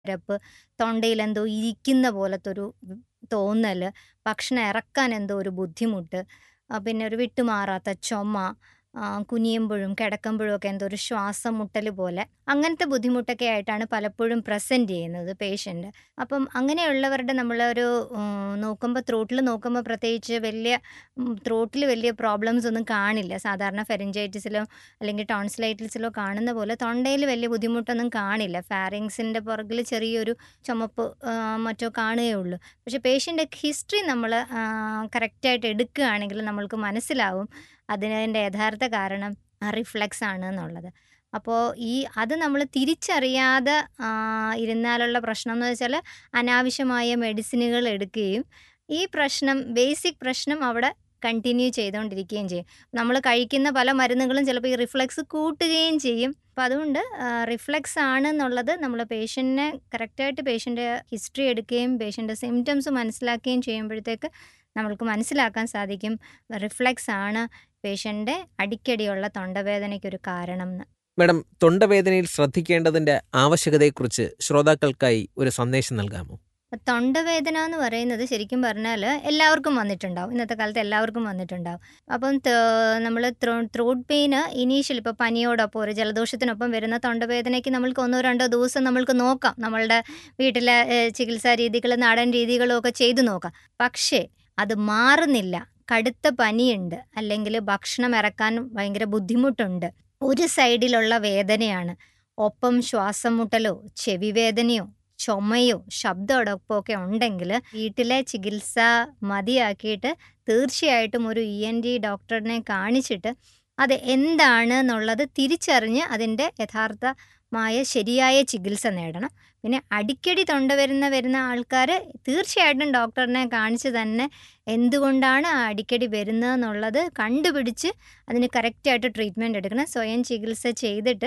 രപ്പ് തൊണ്ടയിൽ എന്തോ ഇരിക്കുന്ന പോലത്തൊരു തോന്നൽ ഭക്ഷണം ഇറക്കാൻ എന്തോ ഒരു ബുദ്ധിമുട്ട് ആ, പിന്നെ ഒരു വിട്ടുമാറാത്ത ചുമ ആ, കുനിയുമ്പോഴും കിടക്കുമ്പോഴും ഒക്കെ എന്തോ ഒരു ശ്വാസം മുട്ടൽ പോലെ അങ്ങനത്തെ ബുദ്ധിമുട്ടൊക്കെ ആയിട്ടാണ് പലപ്പോഴും പ്രസൻറ്റ് ചെയ്യുന്നത് പേഷ്യൻ്റ് അപ്പം അങ്ങനെയുള്ളവരുടെ നമ്മളൊരു നോക്കുമ്പോൾ ത്രോട്ടിൽ നോക്കുമ്പോൾ പ്രത്യേകിച്ച് വലിയ ത്രോട്ടിൽ വലിയ പ്രോബ്ലംസ് ഒന്നും കാണില്ല സാധാരണ ഫെറിഞ്ചൈറ്റിസിലോ അല്ലെങ്കിൽ ടോൺസിലൈറ്റിസിലോ കാണുന്ന പോലെ തൊണ്ടയിൽ വലിയ ബുദ്ധിമുട്ടൊന്നും കാണില്ല ഫാരിങ്സിൻ്റെ പുറകിൽ ചെറിയൊരു ചുമപ്പ് ആ, മറ്റോ കാണുകയുള്ളൂ പക്ഷേ പേഷ്യൻ്റെ ഹിസ്റ്ററി നമ്മൾ കറക്റ്റായിട്ട് എടുക്കുകയാണെങ്കിൽ നമ്മൾക്ക് മനസ്സിലാവും അതിൻ്റെ യഥാർത്ഥ കാരണം റിഫ്ലക്സ് ആണ് എന്നുള്ളത് അപ്പോൾ ഈ അത് നമ്മൾ തിരിച്ചറിയാതെ ആ, ഇരുന്നാലുള്ള പ്രശ്നം എന്ന് വെച്ചാൽ അനാവശ്യമായ മെഡിസിനുകൾ എടുക്കുകയും ഈ പ്രശ്നം ബേസിക് പ്രശ്നം അവിടെ കണ്ടിന്യൂ ചെയ്തുകൊണ്ടിരിക്കുകയും ചെയ്യും നമ്മൾ കഴിക്കുന്ന പല മരുന്നുകളും ചിലപ്പോൾ ഈ റിഫ്ലക്സ് കൂട്ടുകയും ചെയ്യും അപ്പോൾ അതുകൊണ്ട് റിഫ്ലക്സ് ആണ് എന്നുള്ളത് നമ്മൾ പേഷ്യൻറ്റിനെ കറക്റ്റായിട്ട് പേഷ്യൻ്റെ ഹിസ്റ്ററി എടുക്കുകയും പേഷ്യൻ്റെ സിംറ്റംസ് മനസ്സിലാക്കുകയും ചെയ്യുമ്പോഴത്തേക്ക് നമ്മൾക്ക് മനസ്സിലാക്കാൻ സാധിക്കും റിഫ്ലക്സ് ആണ് പേഷ്യൻ്റെ അടിക്കടിയുള്ള തൊണ്ടവേദനയ്ക്കൊരു കാരണം എന്ന് മാഡം തൊണ്ടവേദനയിൽ ശ്രദ്ധിക്കേണ്ടതിന്റെ ആവശ്യകതയെക്കുറിച്ച് ശ്രോതാക്കൾക്കായി ഒരു സന്ദേശം നൽകാമോ തൊണ്ടവേദന എന്ന് പറയുന്നത് ശരിക്കും പറഞ്ഞാൽ എല്ലാവർക്കും വന്നിട്ടുണ്ടാവും ഇന്നത്തെ കാലത്ത് എല്ലാവർക്കും വന്നിട്ടുണ്ടാവും അപ്പം നമ്മൾ ത്രോട്ട് പെയിന് ഇനീഷ്യൽ ഇപ്പോൾ പനിയോടൊപ്പം ഒരു ജലദോഷത്തിനൊപ്പം വരുന്ന തൊണ്ടവേദനയ്ക്ക് നമ്മൾക്ക് ഒന്നോ രണ്ടോ ദിവസം നമ്മൾക്ക് നോക്കാം നമ്മളുടെ വീട്ടിലെ ഏഹ്, ചികിത്സാ രീതികൾ നാടൻ രീതികളും ഒക്കെ ചെയ്തു നോക്കാം പക്ഷേ അത് മാറുന്നില്ല കടുത്ത പനിയുണ്ട് അല്ലെങ്കിൽ ഭക്ഷണം ഇറക്കാൻ ഭയങ്കര ബുദ്ധിമുട്ടുണ്ട് ഒരു സൈഡിലുള്ള വേദനയാണ് ഒപ്പം ശ്വാസം മുട്ടലോ ചെവി വേദനയോ ചുമയോ ശബ്ദമടക്കമോ ഒക്കെ ഉണ്ടെങ്കിൽ വീട്ടിലെ ചികിത്സ മതിയാക്കിയിട്ട് തീർച്ചയായിട്ടും ഒരു ഇ എൻ ഡി ഡോക്ടറിനെ കാണിച്ചിട്ട് അത് എന്താണ് എന്നുള്ളത് തിരിച്ചറിഞ്ഞ് അതിൻ്റെ യഥാർത്ഥമായ ശരിയായ ചികിത്സ നേടണം പിന്നെ അടിക്കടി തൊണ്ട വരുന്ന വരുന്ന ആൾക്കാർ തീർച്ചയായിട്ടും ഡോക്ടറിനെ കാണിച്ച് തന്നെ എന്തുകൊണ്ടാണ് ആ അടിക്കടി വരുന്നതെന്നുള്ളത് കണ്ടുപിടിച്ച് അതിന് കറക്റ്റായിട്ട് ട്രീറ്റ്മെൻറ്റ് എടുക്കണം സ്വയം ചികിത്സ ചെയ്തിട്ട്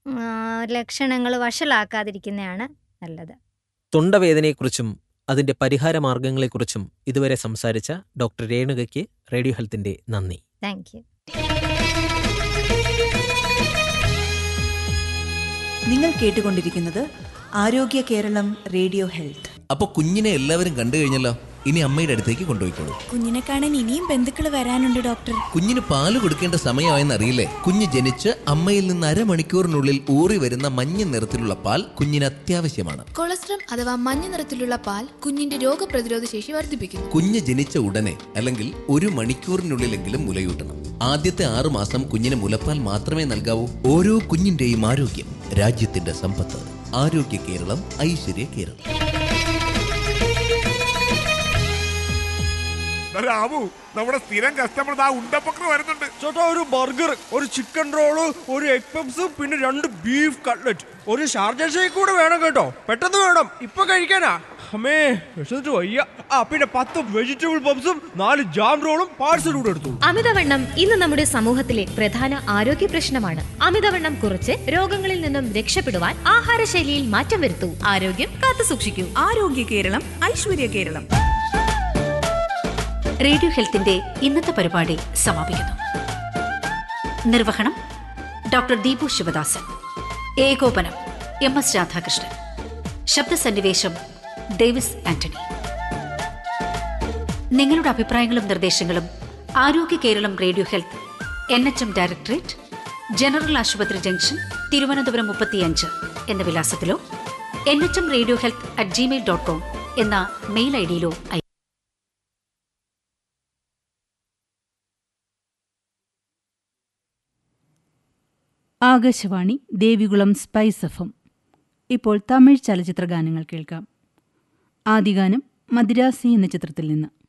ലക്ഷണങ്ങൾ വഷളാക്കാതിരിക്കുന്നതാണ് നല്ലത് തൊണ്ടവേദനയെക്കുറിച്ചും അതിന്റെ പരിഹാര മാർഗങ്ങളെക്കുറിച്ചും ഇതുവരെ സംസാരിച്ച ഡോക്ടർ രേണുകയ്ക്ക് റേഡിയോ ഹെൽത്തിന്റെ നന്ദി താങ്ക് യു നിങ്ങൾ കേട്ടുകൊണ്ടിരിക്കുന്നത് ആരോഗ്യ കേരളം റേഡിയോ ഹെൽത്ത് അപ്പൊ കുഞ്ഞിനെ എല്ലാവരും കണ്ടു കഴിഞ്ഞല്ലോ ഇനി അമ്മയുടെ അടുത്തേക്ക് കൊണ്ടുപോയിക്കോളൂ കുഞ്ഞിനെ കാണാൻ ഇനിയും ബന്ധുക്കൾ വരാനുണ്ട് ഡോക്ടർ കുഞ്ഞിന് പാല് കൊടുക്കേണ്ട സമയമായെന്ന് അറിയില്ലേ കുഞ്ഞ് ജനിച്ച് അമ്മയിൽ നിന്ന് അരമണിക്കൂറിനുള്ളിൽ ഊറി വരുന്ന മഞ്ഞ നിറത്തിലുള്ള പാൽ കുഞ്ഞിന് അത്യാവശ്യമാണ് കൊളസ്ട്രം അഥവാ മഞ്ഞ നിറത്തിലുള്ള പാൽ കുഞ്ഞിന്റെ രോഗപ്രതിരോധ ശേഷി വർദ്ധിപ്പിക്കുന്നു കുഞ്ഞ് ജനിച്ച ഉടനെ അല്ലെങ്കിൽ ഒരു മണിക്കൂറിനുള്ളിലെങ്കിലും മുലയൂട്ടണം ആദ്യത്തെ ആറു മാസം കുഞ്ഞിന് മുലപ്പാൽ മാത്രമേ നൽകാവൂ ഓരോ കുഞ്ഞിന്റെയും ആരോഗ്യം രാജ്യത്തിന്റെ സമ്പത്ത് ആരോഗ്യ കേരളം ഐശ്വര്യ കേരളം രാമു നമ്മുടെ സ്ഥിരം കസ്റ്റമർ ആ ഉണ്ടപ്പക്കർ വരുന്നുണ്ട് ചേട്ടാ ഒരു ബർഗർ ഒരു ചിക്കൻ റോള് ഒരു എഗ് പപ്സ് പിന്നെ രണ്ട് ബീഫ് കട്ട്ലറ്റ് ഒരു ഷാർജ ഷേക്ക് കൂടെ വേണം കേട്ടോ പെട്ടെന്ന് വേണം ഇപ്പൊ കഴിക്കാനാ അമ്മേ വിശന്നിട്ട് വയ്യ ആ പിന്നെ പത്ത് വെജിറ്റബിൾ പപ്സും നാല് ജാം റോളും പാഴ്സൽ കൂടെ എടുത്തു അമിതവണ്ണം ഇന്ന് നമ്മുടെ സമൂഹത്തിലെ പ്രധാന ആരോഗ്യ പ്രശ്നമാണ് അമിതവണ്ണം കുറച്ച് രോഗങ്ങളിൽ നിന്നും രക്ഷപ്പെടുവാൻ ആഹാരശൈലിയിൽ മാറ്റം വരുത്തൂ ആരോഗ്യം കാത്തു സൂക്ഷിക്കൂ ആരോഗ്യ കേരളം ഐശ്വര്യ കേരളം റേഡിയോ ഹെൽത്തിന്റെ ഇന്നത്തെ പരിപാടി സമാപിക്കുന്നു നിർവഹണം ഡോക്ടർ ദീപു ശിവദാസൻ ഏകോപനം എം എസ് രാധാകൃഷ്ണൻ ശബ്ദസന്നിവേശം ഡേവിസ് ആന്റണി നിങ്ങളുടെ അഭിപ്രായങ്ങളും നിർദ്ദേശങ്ങളും Arogya Keralam radio health N H M directorate general ആശുപത്രി ജംഗ്ഷൻ തിരുവനന്തപുരം മുപ്പത്തിയഞ്ച് എന്ന വിലാസത്തിലോ N H M radio health at Gmail dot com എന്ന മെയിൽ ഐ ഡിയിലോ അയയ്ക്കുക ആകാശവാണി ദേവികുളം സ്പൈസ് എഫും ഇപ്പോൾ തമിഴ് ചലച്ചിത്ര ഗാനങ്ങൾ കേൾക്കാം ആദ്യഗാനം മദിരാസി എന്ന ചിത്രത്തിൽ നിന്ന്